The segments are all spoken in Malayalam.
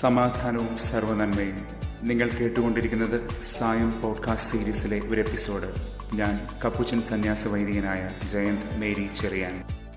സമാധാനവും സർവനന്മയും നിങ്ങൾ കേട്ടുകൊണ്ടിരിക്കുന്നത് സായം പോഡ്കാസ്റ്റ് സീരീസിലെ ഒരു എപ്പിസോഡ് ഞാൻ കപ്പുച്ചൻ സന്യാസ വൈദികനായ ജയന്ത് മേരി ചെറിയാൻ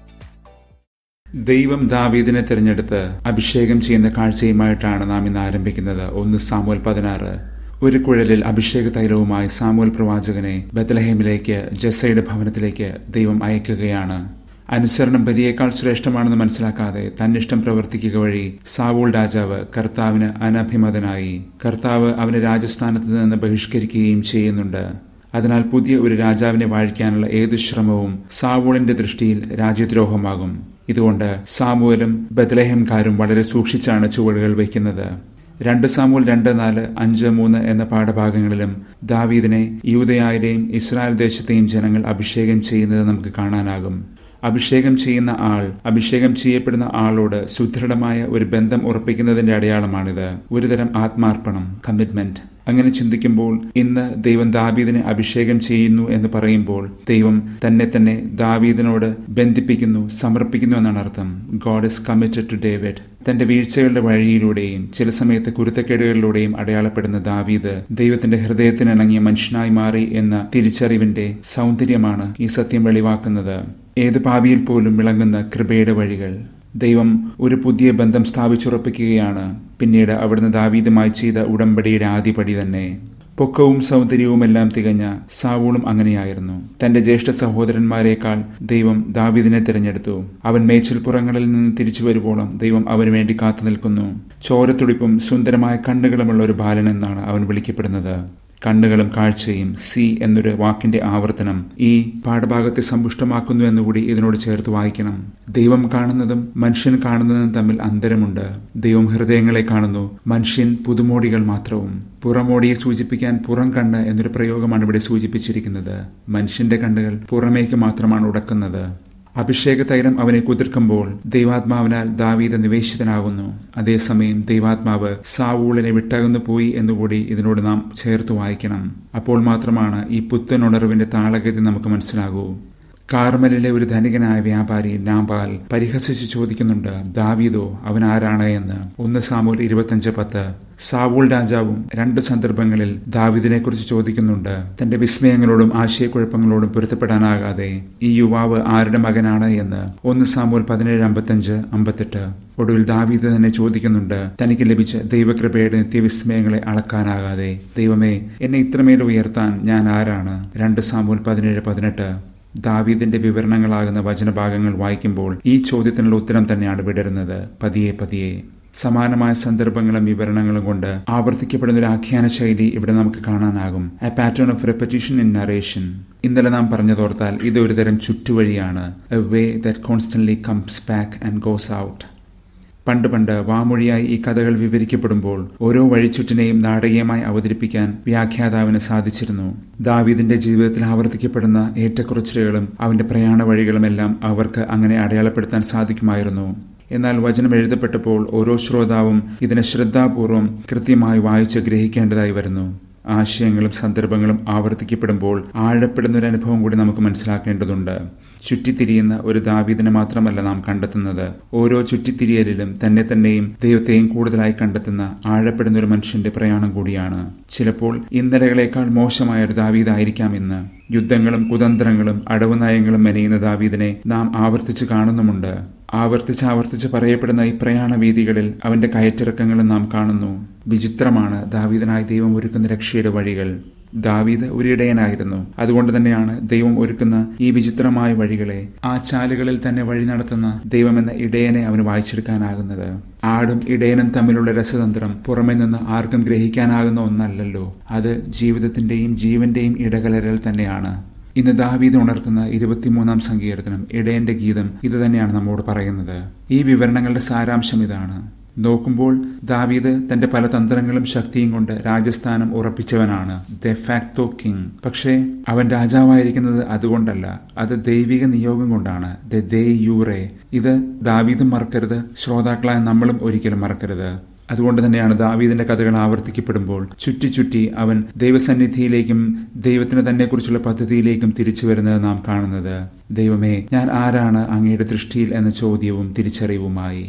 ദൈവം ദാവീദിനെ തിരഞ്ഞെടുത്ത് അഭിഷേകം ചെയ്യുന്ന കാഴ്ചയുമായിട്ടാണ് നാം ഇന്ന് ആരംഭിക്കുന്നത് ഒന്ന് സാമുവൽ പതിനാറ് ഒരു കുഴലിൽ അഭിഷേക തൈലവുമായി സാമുവൽ പ്രവാചകനെ ബത്തലഹേമിലേക്ക് ജസയുടെ ഭവനത്തിലേക്ക് ദൈവം അയക്കുകയാണ് അനുസരണം ബലിയേക്കാൾ ശ്രേഷ്ഠമാണെന്ന് മനസ്സിലാക്കാതെ തന്നിഷ്ടം പ്രവർത്തിക്കുക വഴി സാവൂൾ രാജാവ് കർത്താവിന് അനഭിമതനായി കർത്താവ് അവനെ രാജസ്ഥാനത്ത് നിന്ന് ബഹിഷ്കരിക്കുകയും ചെയ്യുന്നുണ്ട് അതിനാൽ പുതിയ ഒരു രാജാവിനെ വാഴിക്കാനുള്ള ഏത് ശ്രമവും സാവൂളിന്റെ ദൃഷ്ടിയിൽ രാജ്യദ്രോഹമാകും ഇതുകൊണ്ട് സാമുവലും ബദലഹംകാരും വളരെ സൂക്ഷിച്ചാണ് ചുവടുകൾ വയ്ക്കുന്നത് രണ്ട് സാമൂൽ രണ്ട് നാല് അഞ്ച് മൂന്ന് എന്ന പാഠഭാഗങ്ങളിലും ദാവീദിനെ യൂതയായിലെയും ഇസ്രായേൽ ദേശത്തെയും ജനങ്ങൾ അഭിഷേകം ചെയ്യുന്നത് നമുക്ക് കാണാനാകും അഭിഷേകം ചെയ്യുന്ന ആൾ അഭിഷേകം ചെയ്യപ്പെടുന്ന ആളോട് സുദൃഢമായ ഒരു ബന്ധം ഉറപ്പിക്കുന്നതിന്റെ അടയാളമാണിത് ഒരുതരം ആത്മാർപ്പണം കമ്മിറ്റ്മെന്റ് അങ്ങനെ ചിന്തിക്കുമ്പോൾ ഇന്ന് ദൈവം ദാവീദിനെ അഭിഷേകം ചെയ്യുന്നു എന്ന് പറയുമ്പോൾ ദൈവം തന്നെ തന്നെ ദാവീദിനോട് ബന്ധിപ്പിക്കുന്നു സമർപ്പിക്കുന്നു എന്നാണ് അർത്ഥം God is committed to David തന്റെ വീഴ്ചകളുടെ വഴിയിലൂടെയും ചില സമയത്ത് കുരുത്തക്കേടുകളിലൂടെയും അടയാളപ്പെടുന്ന ദാവീദ് ദൈവത്തിന്റെ ഹൃദയത്തിനിണങ്ങിയ മനുഷ്യനായി മാറി എന്ന തിരിച്ചറിവിന്റെ സൗന്ദര്യമാണ് ഈ സത്യം വെളിവാക്കുന്നത് ഏത് പാപിയിൽ പോലും വിളങ്ങുന്ന കൃപയുടെ വഴികൾ ദൈവം ഒരു പുതിയ ബന്ധം സ്ഥാപിച്ചുറപ്പിക്കുകയാണ് പിന്നീട് അവിടുന്ന് ദാവീദുമായി ചെയ്ത ഉടമ്പടിയുടെ ആദ്യപടി തന്നെ പൊക്കവും സൗന്ദര്യവുമെല്ലാം തികഞ്ഞ സാവൂളും അങ്ങനെയായിരുന്നു തന്റെ ജ്യേഷ്ഠ സഹോദരന്മാരെക്കാൾ ദൈവം ദാവീദിനെ തിരഞ്ഞെടുത്തു അവൻ മേച്ചിൽപ്പുറങ്ങളിൽ നിന്ന് തിരിച്ചു വരുവോളം ദൈവം അവന് വേണ്ടി കാത്തു നിൽക്കുന്നു ചോരത്തുടിപ്പും സുന്ദരമായ കണ്ണുകളുമുള്ള ഒരു ബാലൻ എന്നാണ് അവൻ വിളിക്കപ്പെടുന്നത് കണ്ണുകളും കാഴ്ചയും സി എന്നൊരു വാക്കിന്റെ ആവർത്തനം ഈ പാഠഭാഗത്തെ സമ്പുഷ്ടമാക്കുന്നു എന്നുകൂടി ഇതിനോട് ചേർത്ത് വായിക്കണം ദൈവം കാണുന്നതും മനുഷ്യൻ കാണുന്നതും തമ്മിൽ അന്തരമുണ്ട് ദൈവം ഹൃദയങ്ങളെ കാണുന്നു മനുഷ്യൻ പുതുമോടികൾ മാത്രവും പുറമോടിയെ സൂചിപ്പിക്കാൻ പുറം കണ്ണ് എന്നൊരു പ്രയോഗമാണ് ഇവിടെ സൂചിപ്പിച്ചിരിക്കുന്നത് മനുഷ്യന്റെ കണ്ണുകൾ പുറമേക്ക് മാത്രമാണ് ഉടക്കുന്നത് അഭിഷേക തൈലം അവനെ കുതിർക്കുമ്പോൾ ദൈവാത്മാവിനാൽ ദാവീദ നിവേശിതനാകുന്നു അതേസമയം ദൈവാത്മാവ് സാവൂളിനെ വിട്ടകന്നു പോയി എന്നുകൂടി ഇതിനോട് നാം ചേർത്ത് വായിക്കണം അപ്പോൾ മാത്രമാണ് ഈ പുത്തനുണർവിന്റെ താളഗതി നമുക്ക് മനസ്സിലാകൂ കാർമലിലെ ഒരു ധനികനായ വ്യാപാരി നാംപാൽ പരിഹസിച്ച് ചോദിക്കുന്നുണ്ട് ദാവീദോ അവൻ ആരാണ് എന്ന് ഒന്ന് സാമൂൽ ഇരുപത്തഞ്ച് പത്ത് സാവൂൾ രാജാവും രണ്ട് സന്ദർഭങ്ങളിൽ ദാവിദിനെ കുറിച്ച് ചോദിക്കുന്നുണ്ട് തന്റെ വിസ്മയങ്ങളോടും ആശയക്കുഴപ്പങ്ങളോടും പൊരുത്തപ്പെടാനാകാതെ ഈ യുവാവ് ആരുടെ മകനാണ് എന്ന് ഒന്ന് സാമൂൽ പതിനേഴ് അമ്പത്തഞ്ച് അമ്പത്തെട്ട് ഒടുവിൽ ദാവീദ് തന്നെ ചോദിക്കുന്നുണ്ട് തനിക്ക് ലഭിച്ച ദൈവകൃപയുടെ നിത്യവിസ്മയങ്ങളെ അളക്കാനാകാതെ ദൈവമേ എന്നെ ഇത്രമേൽ ഉയർത്താൻ ഞാൻ ആരാണ് രണ്ട് സാമൂൽ പതിനേഴ് പതിനെട്ട് ദാവീദിന്റെ വിവരണങ്ങളാകുന്ന വചനഭാഗങ്ങൾ വായിക്കുമ്പോൾ ഈ ചോദ്യത്തിനുള്ള ഉത്തരം തന്നെയാണ് വിടരുന്നത് പതിയെ പതിയെ സമാനമായ സന്ദർഭങ്ങളും വിവരണങ്ങളും കൊണ്ട് ആവർത്തിക്കപ്പെടുന്ന ഒരു ആഖ്യാന ശൈലി ഇവിടെ നമുക്ക് കാണാനാകും a pattern of repetition in narration ഇന്നലെ നാം പറഞ്ഞതോർത്താൽ ഇത് ഒരുതരം ചുറ്റുവഴിയാണ് a way that constantly comes back and goes out പണ്ട് പണ്ട് വാമൊഴിയായി ഈ കഥകൾ വിവരിക്കപ്പെടുമ്പോൾ ഓരോ വഴിച്ചുറ്റിനെയും നാടകീയമായി അവതരിപ്പിക്കാൻ വ്യാഖ്യാതാവിന് സാധിച്ചിരുന്നു ദാവീദിന്റെ ജീവിതത്തിൽ ആവർത്തിക്കപ്പെടുന്ന ഏറ്റക്കുറച്ചിലുകളും അവന്റെ പ്രയാണ വഴികളുമെല്ലാം അവർക്ക് അങ്ങനെ അടയാളപ്പെടുത്താൻ സാധിക്കുമായിരുന്നു എന്നാൽ വചനം എഴുതപ്പെട്ടപ്പോൾ ഓരോ ശ്രോതാവും ഇതിനെ ശ്രദ്ധാപൂർവം കൃത്യമായി വായിച്ച് ഗ്രഹിക്കേണ്ടതായി വരുന്നു ആശയങ്ങളും സന്ദർഭങ്ങളും ആവർത്തിക്കപ്പെടുമ്പോൾ ആഴപ്പെടുന്ന ഒരു അനുഭവം കൂടി നമുക്ക് മനസ്സിലാക്കേണ്ടതുണ്ട് ചുറ്റിത്തിരിയുന്ന ഒരു ദാവീദിനെ മാത്രമല്ല നാം കണ്ടെത്തുന്നത് ഓരോ ചുറ്റിത്തിരിയലിലും തന്നെ തന്നെയും ദൈവത്തെയും കൂടുതലായി കണ്ടെത്തുന്ന ആഴപ്പെടുന്ന ഒരു മനുഷ്യന്റെ പ്രയാണം കൂടിയാണ് ചിലപ്പോൾ ഇന്നലകളേക്കാൾ മോശമായ ഒരു ദാവീദായിരിക്കാം ഇന്ന് യുദ്ധങ്ങളും കുതന്ത്രങ്ങളും അടവ് നയങ്ങളും മെനയുന്ന ദാവീദിനെ നാം ആവർത്തിച്ച് കാണുന്നുമുണ്ട് ആവർത്തിച്ച് ആവർത്തിച്ച് പറയപ്പെടുന്ന ഈ പ്രയാണ വീതികളിൽ അവന്റെ കയറ്റിറക്കങ്ങളും നാം കാണുന്നു വിചിത്രമാണ് ദാവീദനായി ദൈവം ഒരുക്കുന്ന രക്ഷയുടെ വഴികൾ ദാവീദ് ഒരു ഇടയനായിരുന്നു അതുകൊണ്ട് തന്നെയാണ് ദൈവം ഒരുക്കുന്ന ഈ വിചിത്രമായ വഴികളെ ആ ചാലുകളിൽ തന്നെ വഴി നടത്തുന്ന ദൈവം എന്ന ഇടയനെ അവന് വായിച്ചെടുക്കാനാകുന്നത് ആടും ഇടയനും തമ്മിലുള്ള രസതന്ത്രം പുറമെ നിന്ന് ആർക്കും ഗ്രഹിക്കാനാകുന്ന ഒന്നല്ലല്ലോ അത് ജീവിതത്തിന്റെയും ജീവന്റെയും ഇടകലരൽ തന്നെയാണ് ഇന്ന് ദാവീദ് ഉണർത്തുന്ന ഇരുപത്തിമൂന്നാം സങ്കീർത്തനം ഇടയന്റെ ഗീതം ഇത് തന്നെയാണ് നമ്മോട് പറയുന്നത് ഈ വിവരണങ്ങളുടെ സാരാംശം ഇതാണ് നോക്കുമ്പോൾ ദാവീദ് തന്റെ പല തന്ത്രങ്ങളും ശക്തിയും കൊണ്ട് രാജസ്ഥാനം ഉറപ്പിച്ചവനാണ് ദ ഫാക്ടോ കിങ് പക്ഷേ അവൻ രാജാവായിരിക്കുന്നത് അതുകൊണ്ടല്ല അത് ദൈവിക നിയോഗം കൊണ്ടാണ് ദ ദേ യൂറേ ഇത് ദാവീദും മറക്കരുത് ശ്രോതാക്കളായ നമ്മളും ഒരിക്കലും മറക്കരുത് അതുകൊണ്ട് തന്നെയാണ് ദാവീദിന്റെ കഥകൾ ആവർത്തിക്കപ്പെടുമ്പോൾ ചുറ്റി ചുറ്റി അവൻ ദൈവസന്നിധിയിലേക്കും ദൈവത്തിന് തന്നെക്കുറിച്ചുള്ള പദ്ധതിയിലേക്കും തിരിച്ചു വരുന്നത് നാം കാണുന്നത് ദൈവമേ ഞാൻ ആരാണ് അങ്ങയുടെ ദൃഷ്ടിയിൽ എന്ന ചോദ്യവും തിരിച്ചറിവുമായി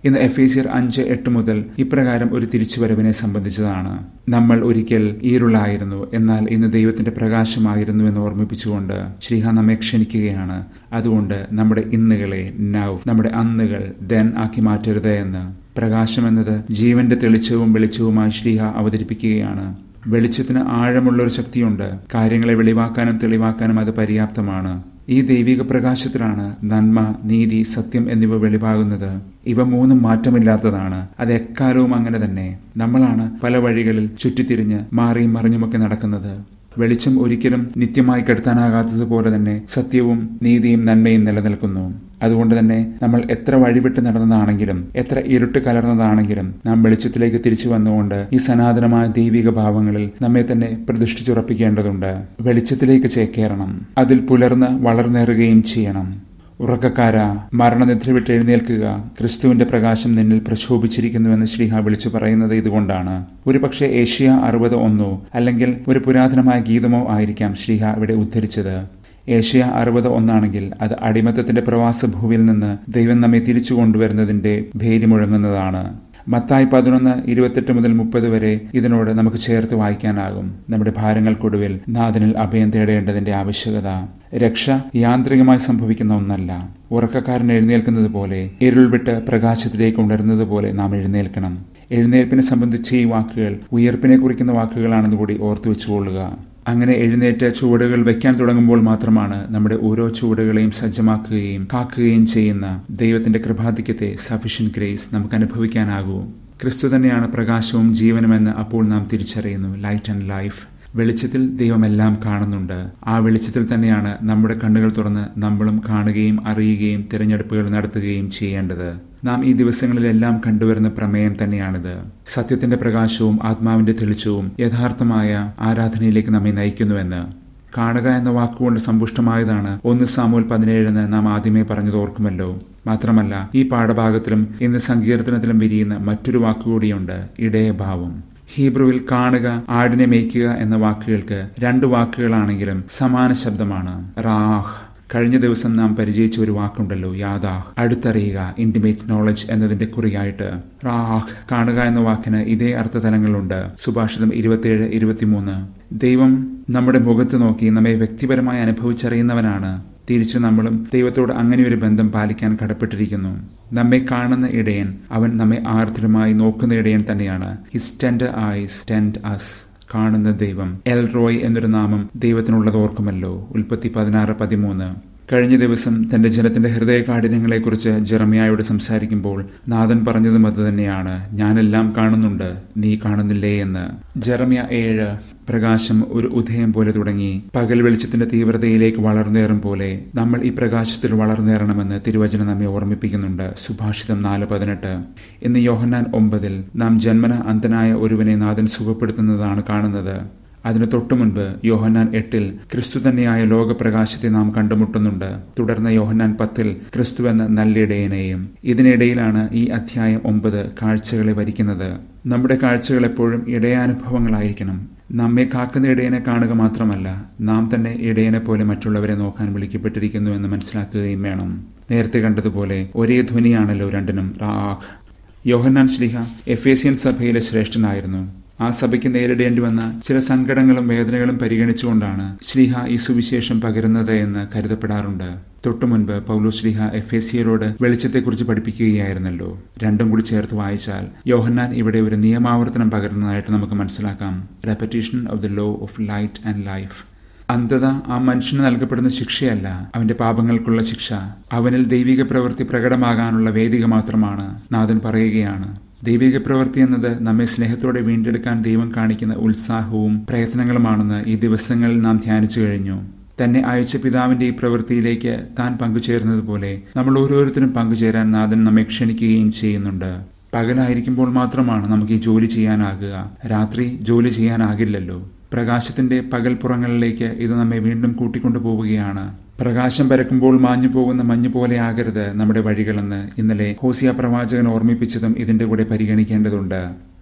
ഇന്ന് എഫേസിയർ അഞ്ച് എട്ട് മുതൽ ഇപ്രകാരം ഒരു തിരിച്ചുവരവിനെ സംബന്ധിച്ചതാണ് നമ്മൾ ഒരിക്കൽ ഈരുളായിരുന്നു എന്നാൽ ഇന്ന് ദൈവത്തിന്റെ പ്രകാശമായിരുന്നു എന്ന് ഓർമ്മിപ്പിച്ചുകൊണ്ട് ശ്രീഹ നമ്മെ ക്ഷണിക്കുകയാണ് അതുകൊണ്ട് നമ്മുടെ ഇന്നുകളെ നൗ നമ്മുടെ അന്നുകൾ ദെൻ ആക്കി മാറ്റരുത് എന്ന് പ്രകാശം എന്നത് ജീവന്റെ തെളിച്ചവും വെളിച്ചവുമായി ശ്രീഹ അവതരിപ്പിക്കുകയാണ് വെളിച്ചത്തിന് ആഴമുള്ള ഒരു ശക്തിയുണ്ട് കാര്യങ്ങളെ വെളിവാക്കാനും തെളിവാക്കാനും അത് പര്യാപ്തമാണ് ഈ ദൈവിക പ്രകാശത്തിലാണ് നന്മ നീതി സത്യം എന്നിവ വെളിവാകുന്നത് ഇവ മൂന്നും മാറ്റമില്ലാത്തതാണ് അത് എക്കാലവും അങ്ങനെ തന്നെ നമ്മളാണ് പല വഴികളിൽ ചുറ്റിത്തിരിഞ്ഞ് മാറിയും മറിഞ്ഞുമൊക്കെ നടക്കുന്നത് വെളിച്ചം ഒരിക്കലും നിത്യമായി കെടുത്താനാകാത്തതുപോലെ തന്നെ സത്യവും നീതിയും നന്മയും നിലനിൽക്കുന്നു അതുകൊണ്ട് തന്നെ നമ്മൾ എത്ര വഴിവിട്ട് നടന്നതാണെങ്കിലും എത്ര ഇരുട്ട് കലർന്നതാണെങ്കിലും നാം വെളിച്ചത്തിലേക്ക് തിരിച്ചു വന്നുകൊണ്ട് ഈ സനാതനമായ ദൈവിക ഭാവങ്ങളിൽ നമ്മെ തന്നെ പ്രതിഷ്ഠിച്ചുറപ്പിക്കേണ്ടതുണ്ട് വെളിച്ചത്തിലേക്ക് ചേക്കേറണം അതിൽ പുലർന്ന് വളർന്നേറുകയും ചെയ്യണം ഉറക്കക്കാര മരണനിദ്ര വിട്ട് എഴുന്നേൽക്കുക ക്രിസ്തുവിന്റെ പ്രകാശം നിന്നിൽ പ്രശോഭിച്ചിരിക്കുന്നുവെന്ന് ശ്രീഹ വിളിച്ചു പറയുന്നത് ഇതുകൊണ്ടാണ് ഒരുപക്ഷെ ഏഷ്യ അറുപത് ഒന്നോ അല്ലെങ്കിൽ ഒരു പുരാതനമായ ഗീതമോ ആയിരിക്കാം ശ്രീഹ ഇവിടെ ഉദ്ധരിച്ചത് ഏഷ്യ അറുപത് ഒന്നാണെങ്കിൽ അത് അടിമത്തത്തിന്റെ പ്രവാസഭൂവിൽ നിന്ന് ദൈവം നമ്മെ തിരിച്ചു കൊണ്ടുവരുന്നതിന്റെ ഭേരി മുഴങ്ങുന്നതാണ് മത്തായി പതിനൊന്ന് ഇരുപത്തെട്ട് മുതൽ മുപ്പത് വരെ ഇതിനോട് നമുക്ക് ചേർത്ത് വായിക്കാനാകും നമ്മുടെ ഭാരങ്ങൾക്കൊടുവിൽ നാഥനിൽ അഭയം തേടേണ്ടതിന്റെ ആവശ്യകത രക്ഷ യാന്ത്രികമായി സംഭവിക്കുന്ന ഒന്നല്ല ഉറക്കക്കാരൻ എഴുന്നേൽക്കുന്നത് പോലെ ഇരുൾ വിട്ട് പ്രകാശത്തിലേക്ക് ഉണരുന്നത് പോലെ നാം എഴുന്നേൽക്കണം എഴുന്നേൽപ്പിനെ സംബന്ധിച്ച് ഈ വാക്കുകൾ ഉയർപ്പിനെ കുറിക്കുന്ന വാക്കുകളാണെന്ന് കൂടി ഓർത്തു വെച്ചുകൊള്ളുക അങ്ങനെ എഴുന്നേറ്റ് ചുവടുകൾ വെക്കാൻ തുടങ്ങുമ്പോൾ മാത്രമാണ് നമ്മുടെ ഓരോ ചുവടുകളെയും സജ്ജമാക്കുകയും കാക്കുകയും ചെയ്യുന്ന ദൈവത്തിന്റെ കൃപാധിക്യത്തെ സഫിഷ്യൻ ഗ്രേസ് നമുക്ക് അനുഭവിക്കാനാകൂ ക്രിസ്തു തന്നെയാണ് പ്രകാശവും ജീവനുമെന്ന് അപ്പോൾ നാം തിരിച്ചറിയുന്നു ലൈറ്റ് ആൻഡ് ലൈഫ് വെളിച്ചത്തിൽ ദൈവമെല്ലാം കാണുന്നുണ്ട് ആ വെളിച്ചത്തിൽ തന്നെയാണ് നമ്മുടെ കണ്ണുകൾ തുറന്ന് നമ്മളും കാണുകയും അറിയുകയും തിരഞ്ഞെടുപ്പുകൾ നടത്തുകയും ചെയ്യേണ്ടത് നാം ഈ ദിവസങ്ങളിലെല്ലാം കണ്ടുവരുന്ന പ്രമേയം തന്നെയാണിത് സത്യത്തിന്റെ പ്രകാശവും ആത്മാവിന്റെ തെളിച്ചവും യഥാർത്ഥമായ ആരാധനയിലേക്ക് നമ്മെ നയിക്കുന്നുവെന്ന് കാണുക എന്ന വാക്കുകൊണ്ട് സമ്പുഷ്ടമായതാണ് ഒന്ന് സാമൂൽ പതിനേഴെന്ന് നാം ആദ്യമേ പറഞ്ഞത് ഓർക്കുമല്ലോ മാത്രമല്ല ഈ പാഠഭാഗത്തിലും ഇന്ന് സങ്കീർത്തനത്തിലും വിരിയുന്ന മറ്റൊരു വാക്കുകൂടിയുണ്ട് ഇടയഭാവം ഹീബ്രുവിൽ കാണുക ആടിനെ മേയ്ക്കുക എന്ന വാക്കുകൾക്ക് രണ്ട് വാക്കുകളാണെങ്കിലും സമാന ശബ്ദമാണ് റാഹ് കഴിഞ്ഞ ദിവസം നാം പരിചയിച്ച ഒരു വാക്കുണ്ടല്ലോ യാദാഹ് അടുത്തറിയുക ഇന്റിമേറ്റ് നോളജ് എന്നതിന്റെ കുറിയായിട്ട് റാഹ് കാണുക എന്ന വാക്കിന് ഇതേ അർത്ഥതലങ്ങളുണ്ട് സുഭാഷിതം ഇരുപത്തിയേഴ് ഇരുപത്തിമൂന്ന് ദൈവം നമ്മുടെ മുഖത്ത് നോക്കി നമ്മെ വ്യക്തിപരമായി അനുഭവിച്ചറിയുന്നവനാണ് തിരിച്ചു നമ്മളും ദൈവത്തോട് അങ്ങനെ ഒരു ബന്ധം പാലിക്കാൻ കടപ്പെട്ടിരിക്കുന്നു നമ്മെ കാണുന്ന ഇടയൻ അവൻ നമ്മെ ആർദ്രമായി നോക്കുന്ന ഇടയൻ തന്നെയാണ് his tend eyes tend us കാണുന്ന ദൈവം എൽ റോയ് എന്നൊരു നാമം ദൈവത്തിനുള്ളത് ഓർക്കുമല്ലോ ഉൽപ്പത്തി പതിനാറ് പതിമൂന്ന് കഴിഞ്ഞ ദിവസം തന്റെ ജനത്തിന്റെ ഹൃദയകാഠിന്യങ്ങളെക്കുറിച്ച് ജെറമിയായോട് സംസാരിക്കുമ്പോൾ നാഥൻ പറഞ്ഞതും അത് തന്നെയാണ് ഞാനെല്ലാം കാണുന്നുണ്ട് നീ കാണുന്നില്ലേ എന്ന് ജെറമിയ ഏഴ് പ്രകാശം ഒരു ഉദയം പോലെ തുടങ്ങി പകൽ വെളിച്ചത്തിന്റെ തീവ്രതയിലേക്ക് വളർന്നേറും പോലെ നമ്മൾ ഈ പ്രകാശത്തിൽ വളർന്നേറണമെന്ന് തിരുവചനം നമ്മെ ഓർമ്മിപ്പിക്കുന്നുണ്ട് സുഭാഷിതം നാല് പതിനെട്ട് ഇന്ന് യോഹന്നാൻ ഒമ്പതിൽ നാം ജന്മന അന്ധനായ ഒരുവനെ നാഥൻ സുഖപ്പെടുത്തുന്നതാണ് കാണുന്നത് അതിനു തൊട്ടുമുൻപ് യോഹന്നാൻ എട്ടിൽ ക്രിസ്തു തന്നെയായ ലോകപ്രകാശത്തെ നാം കണ്ടുമുട്ടുന്നുണ്ട് തുടർന്ന് യോഹന്നാൻ പത്തിൽ ക്രിസ്തു എന്ന നല്ലിടയനെയും ഇതിനിടയിലാണ് ഈ അധ്യായം ഒമ്പത് കാഴ്ചകളെ വരിക്കുന്നത് നമ്മുടെ കാഴ്ചകൾ എപ്പോഴും ഇടയാനുഭവങ്ങളായിരിക്കണം നമ്മെ കാക്കുന്ന ഇടയനെ കാണുക മാത്രമല്ല നാം തന്നെ ഇടയനെ പോലെ മറ്റുള്ളവരെ നോക്കാൻ വിളിക്കപ്പെട്ടിരിക്കുന്നു എന്ന് മനസ്സിലാക്കുകയും വേണം നേരത്തെ കണ്ടതുപോലെ ഒരേ ധ്വനിയാണല്ലോ രണ്ടിനും റാഹ് യോഹന്നാൻ ശ്ലിഹ എഫേസിയൻ സഭയിലെ ശ്രേഷ്ഠനായിരുന്നു ആ സഭയ്ക്ക് നേരിടേണ്ടി വന്ന ചില സങ്കടങ്ങളും വേദനകളും പരിഗണിച്ചുകൊണ്ടാണ് ശ്രീഹ ഈ സുവിശേഷം പകരുന്നത് എന്ന് കരുതപ്പെടാറുണ്ട് തൊട്ടു മുൻപ് പൗലോ ശ്രീഹ എഫ് എ സിയരോട് വെളിച്ചത്തെക്കുറിച്ച് പഠിപ്പിക്കുകയായിരുന്നല്ലോ രണ്ടും കൂടി ചേർത്ത് വായിച്ചാൽ യോഹന്നാൻ ഇവിടെ ഒരു നിയമാവർത്തനം പകരുന്നതായിട്ട് നമുക്ക് മനസ്സിലാക്കാം repetition of the law of light and life അന്ധത ആ മനുഷ്യന് നൽകപ്പെടുന്ന ശിക്ഷയല്ല അവന്റെ പാപങ്ങൾക്കുള്ള ശിക്ഷ അവനിൽ ദൈവിക പ്രവൃത്തി പ്രകടമാകാനുള്ള വേദിക മാത്രമാണ് നാഥൻ പറയുകയാണ് ദൈവിക പ്രവൃത്തി എന്നത് നമ്മെ സ്നേഹത്തോടെ വീണ്ടെടുക്കാൻ ദൈവം കാണിക്കുന്ന ഉത്സാഹവും പ്രയത്നങ്ങളുമാണെന്ന് ഈ ദിവസങ്ങളിൽ നാം ധ്യാനിച്ചു കഴിഞ്ഞു തന്നെ അയച്ച പിതാവിന്റെ ഈ പ്രവൃത്തിയിലേക്ക് താൻ പങ്കുചേരുന്നതുപോലെ നമ്മൾ ഓരോരുത്തരും പങ്കുചേരാൻ നാഥൻ നമ്മെ ക്ഷണിക്കുകയും ചെയ്യുന്നുണ്ട് പകലായിരിക്കുമ്പോൾ മാത്രമാണ് നമുക്ക് ഈ ജോലി ചെയ്യാനാകുക രാത്രി ജോലി ചെയ്യാനാകില്ലല്ലോ പ്രകാശത്തിന്റെ പകൽപ്പുറങ്ങളിലേക്ക് ഇത് നമ്മെ വീണ്ടും കൂട്ടിക്കൊണ്ടു പോവുകയാണ് പ്രകാശം പരക്കുമ്പോൾ മാഞ്ഞു പോകുന്ന മഞ്ഞു പോലെ ആകരുത് നമ്മുടെ വഴികളെന്ന് ഇന്നലെ ഹോസിയ പ്രവാചകൻ ഓർമ്മിപ്പിച്ചതും ഇതിന്റെ കൂടെ പരിഗണിക്കേണ്ടതുണ്ട്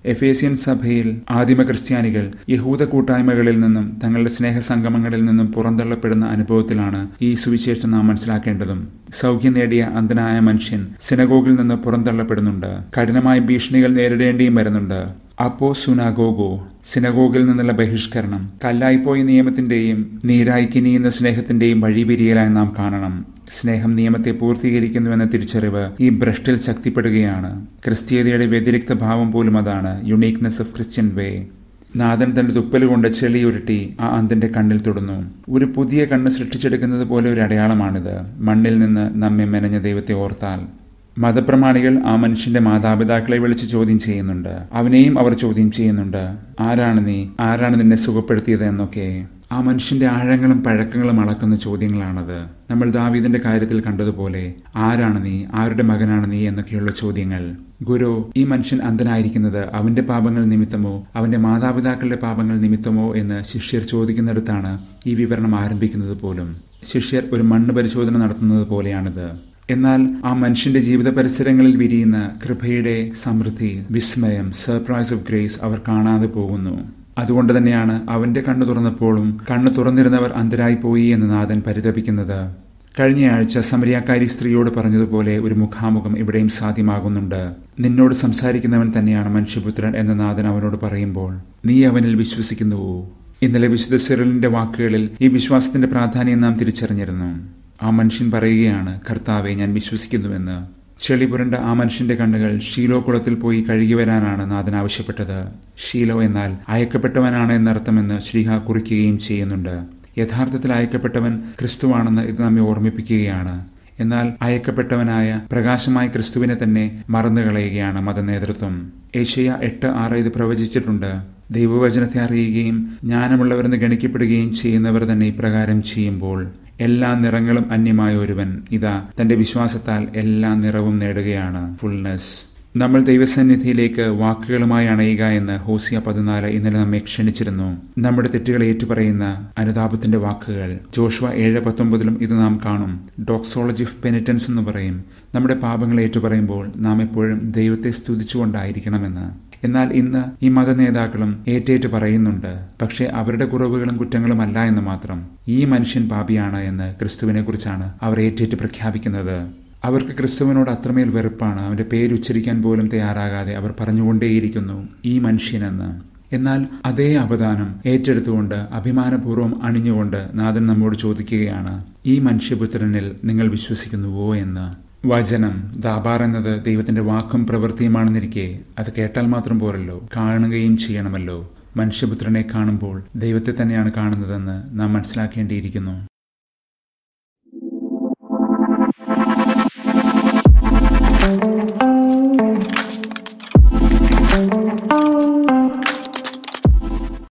എഫേസ്യൻ സഭയിൽ ആദിമ ക്രിസ്ത്യാനികൾ യഹൂദ കൂട്ടായ്മകളിൽ നിന്നും തങ്ങളുടെ സ്നേഹസംഗമങ്ങളിൽ നിന്നും പുറന്തള്ളപ്പെടുന്ന അനുഭവത്തിലാണ് ഈ സുവിശേഷം നാം മനസ്സിലാക്കേണ്ടതും സൗഖ്യം നേടിയ അന്ധനായ മനുഷ്യൻ സിനഗോഗിൽ നിന്ന് പുറന്തള്ളപ്പെടുന്നുണ്ട് കഠിനമായ ഭീഷണികൾ നേരിടേണ്ടിയും വരുന്നുണ്ട് അപ്പോ സുനാഗോഗോ സിനഗോഗിൽ നിന്നുള്ള ബഹിഷ്കരണം കല്ലായിപ്പോയ നിയമത്തിന്റെയും നീരായി കിനിയുന്ന സ്നേഹത്തിന്റെയും വഴിപിരിയലായി നാം കാണണം സ്നേഹം നിയമത്തെ പൂർത്തീകരിക്കുന്നുവെന്ന തിരിച്ചറിവ് ഈ ഭ്രഷ്ടിൽ ശക്തിപ്പെടുകയാണ് ക്രിസ്തീയതയുടെ വ്യതിരിക്ത ഭാവം പോലും അതാണ് യുണീക്നെസ് ഓഫ് ക്രിസ്ത്യൻ വേ നാഥൻ തന്റെ തുപ്പൽ കൊണ്ട് ചെളിയുരുട്ടി ആ അന്തന്റെ കണ്ണിൽ തൊടുന്നു ഒരു പുതിയ കണ്ണ് സൃഷ്ടിച്ചെടുക്കുന്നത് പോലെ ഒരു അടയാളമാണിത് മണ്ണിൽ നിന്ന് നമ്മെ മെനഞ്ഞ ദൈവത്തെ ഓർത്താൽ മതപ്രമാണികൾ ആ മനുഷ്യന്റെ മാതാപിതാക്കളെ വിളിച്ച് ചോദ്യം ചെയ്യുന്നുണ്ട് അവനെയും അവർ ചോദ്യം ചെയ്യുന്നുണ്ട് ആരാണ് നീ ആരാണ് നിന്നെ സുഖപ്പെടുത്തിയത് എന്നൊക്കെ ആ മനുഷ്യന്റെ ആഴങ്ങളും പഴക്കങ്ങളും അളക്കുന്ന ചോദ്യങ്ങളാണത് നമ്മൾ ദാവീദിന്റെ കാര്യത്തിൽ കണ്ടതുപോലെ ആരാണ് നീ ആരുടെ മകനാണ് നീ എന്നൊക്കെയുള്ള ചോദ്യങ്ങൾ ഗുരു ഈ മനുഷ്യൻ അന്ധനായിരിക്കുന്നത് അവന്റെ പാപങ്ങൾ നിമിത്തമോ അവന്റെ മാതാപിതാക്കളുടെ പാപങ്ങൾ നിമിത്തമോ എന്ന് ശിഷ്യർ ചോദിക്കുന്നിടത്താണ് ഈ വിവരണം ആരംഭിക്കുന്നത് പോലും ശിഷ്യർ ഒരു മണ്ണ് പരിശോധന നടത്തുന്നത് പോലെയാണിത് എന്നാൽ ആ മനുഷ്യന്റെ ജീവിത പരിസരങ്ങളിൽ വിരിയുന്ന കൃപയുടെ സമൃദ്ധി വിസ്മയം സർപ്രൈസ് ഓഫ് ഗ്രേസ് അവർ കാണാതെ പോകുന്നു അതുകൊണ്ട് തന്നെയാണ് അവന്റെ കണ്ണു തുറന്നപ്പോഴും കണ്ണു തുറന്നിരുന്നവർ അന്തരായി പോയി എന്ന് നാഥൻ പരിതപിക്കുന്നത് കഴിഞ്ഞയാഴ്ച സമരിയാക്കാരി സ്ത്രീയോട് പറഞ്ഞതുപോലെ ഒരു മുഖാമുഖം ഇവിടെയും സാധ്യമാകുന്നുണ്ട് നിന്നോട് സംസാരിക്കുന്നവൻ തന്നെയാണ് മനുഷ്യപുത്രൻ എന്ന നാഥൻ അവനോട് പറയുമ്പോൾ നീ അവനിൽ വിശ്വസിക്കുന്നുവോ ഇന്നലെ വിശുദ്ധ സിറലിന്റെ വാക്കുകളിൽ ഈ വിശ്വാസത്തിന്റെ പ്രാധാന്യം നാം തിരിച്ചറിഞ്ഞിരുന്നു ആ മനുഷ്യൻ പറയുകയാണ് കർത്താവെ ഞാൻ വിശ്വസിക്കുന്നുവെന്ന് ചെളി പുരണ്ട ആ മനുഷ്യന്റെ കണ്ണുകൾ ഷീലോ കുളത്തിൽ പോയി കഴുകി വരാനാണ് നാഥൻ ആവശ്യപ്പെട്ടത് ഷീലോ എന്നാൽ അയക്കപ്പെട്ടവനാണ് എന്നർത്ഥമെന്ന് ശ്രീഹ കുറിക്കുകയും ചെയ്യുന്നുണ്ട് യഥാർത്ഥത്തിൽ അയക്കപ്പെട്ടവൻ ക്രിസ്തുവാണെന്ന് ഇത് നമ്മെ ഓർമ്മിപ്പിക്കുകയാണ് എന്നാൽ അയക്കപ്പെട്ടവനായ പ്രകാശമായ ക്രിസ്തുവിനെ തന്നെ മറന്നുകളയുകയാണ് മതനേതൃത്വം ഏഷ്യ എട്ട് ആറ് ഇത് പ്രവചിച്ചിട്ടുണ്ട് ദൈവവചനത്തെ അറിയുകയും ജ്ഞാനമുള്ളവരെന്ന് ഗണിക്കപ്പെടുകയും ചെയ്യുന്നവർ തന്നെ ഇപ്രകാരം ചെയ്യുമ്പോൾ എല്ലാ നിറങ്ങളും അന്യമായ ഒരുവൻ ഇതാ തന്റെ വിശ്വാസത്താൽ എല്ലാ നിറവും നേടുകയാണ് ഫുൾനെസ് നമ്മൾ ദൈവസന്നിധിയിലേക്ക് വാക്കുകളുമായി അണയുക എന്ന് ഹോസിയ പതിനാല് ഇന്നലെ നമ്മെ ക്ഷണിച്ചിരുന്നു നമ്മുടെ തെറ്റുകൾ ഏറ്റുപറയുന്ന അനുതാപത്തിന്റെ വാക്കുകൾ ജോഷുവ ഏഴ് പത്തൊമ്പതിലും ഇത് നാം കാണും ഡോക്സോളജി ഓഫ് പെനിറ്റൻസ് എന്ന് പറയും നമ്മുടെ പാപങ്ങൾ ഏറ്റുപറയുമ്പോൾ നാം എപ്പോഴും ദൈവത്തെ സ്തുതിച്ചുകൊണ്ടായിരിക്കണമെന്ന് എന്നാൽ ഇന്ന് ഈ മത നേതാക്കളും ഏറ്റേറ്റ് പറയുന്നുണ്ട് പക്ഷേ അവരുടെ കുറവുകളും കുറ്റങ്ങളും അല്ല എന്ന് മാത്രം ഈ മനുഷ്യൻ പാപിയാണ് എന്ന് ക്രിസ്തുവിനെ കുറിച്ചാണ് അവർ ഏറ്റേറ്റ് പ്രഖ്യാപിക്കുന്നത് അവർക്ക് ക്രിസ്തുവിനോട് അത്രമേൽ വെറുപ്പാണ് അവന്റെ പേരുച്ചരിക്കാൻ പോലും തയ്യാറാകാതെ അവർ പറഞ്ഞുകൊണ്ടേയിരിക്കുന്നു ഈ മനുഷ്യനെന്ന് എന്നാൽ അതേ അവദാനം ഏറ്റെടുത്തുകൊണ്ട് അഭിമാനപൂർവ്വം അണിഞ്ഞുകൊണ്ട് നാഥൻ നമ്മോട് ചോദിക്കുകയാണ് ഈ മനുഷ്യപുത്രനിൽ നിങ്ങൾ വിശ്വസിക്കുന്നുവോ എന്ന് വചനം ദാബാർ എന്നത് ദൈവത്തിന്റെ വാക്കും പ്രവൃത്തിയുമാണെന്നിരിക്കെ അത് കേട്ടാൽ മാത്രം പോരല്ലോ കാണുകയും ചെയ്യണമല്ലോ മനുഷ്യപുത്രനെ കാണുമ്പോൾ ദൈവത്തെ തന്നെയാണ് കാണുന്നതെന്ന് നാം മനസ്സിലാക്കേണ്ടിയിരിക്കുന്നു